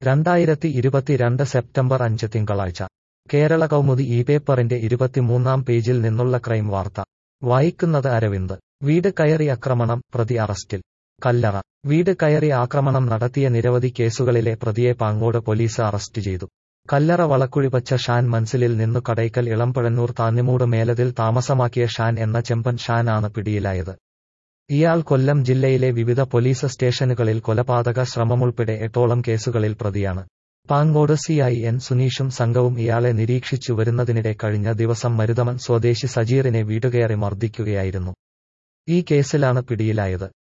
രണ്ടായിരത്തി ഇരുപത്തിരണ്ട് സെപ്റ്റംബർ അഞ്ച് തിങ്കളാഴ്ച കേരള കൗമുദി ഈ പേപ്പറിന്റെ ഇരുപത്തിമൂന്നാം പേജിൽ നിന്നുള്ള ക്രൈം വാർത്ത വായിക്കുന്നത് അരവിന്ദ് വീട് കയറി ആക്രമണം പ്രതി അറസ്റ്റിൽ കല്ലറ വീട് കയറി ആക്രമണം നടത്തിയ നിരവധി കേസുകളിലെ പ്രതിയെ പാങ്ങോട് പോലീസ് അറസ്റ്റ് ചെയ്തു കല്ലറ വളക്കുഴിപ്പച്ച ഷാൻ മൻസിലിൽ നിന്നു കടയ്ക്കൽ ഇളംപഴന്നൂർ താന്നിമൂട് മേലതിൽ താമസമാക്കിയ ഷാൻ എന്ന ചെമ്പൻ ഷാൻ ആണ് പിടിയിലായത് ഇയാൾ കൊല്ലം ജില്ലയിലെ വിവിധ പോലീസ് സ്റ്റേഷനുകളിൽ കൊലപാതക ശ്രമമുൾപ്പെടെ എട്ടോളം കേസുകളിൽ പ്രതിയാണ് പാങ്ങോട് സിഐ എൻ സുനീഷും സംഘവും ഇയാളെ നിരീക്ഷിച്ചു വരുന്നതിനിടെ കഴിഞ്ഞ ദിവസം മരുതമൻ സ്വദേശി സജീറിനെ വീടുകയറി മർദ്ദിക്കുകയായിരുന്നു ഈ കേസിലാണ് പിടിയിലായത്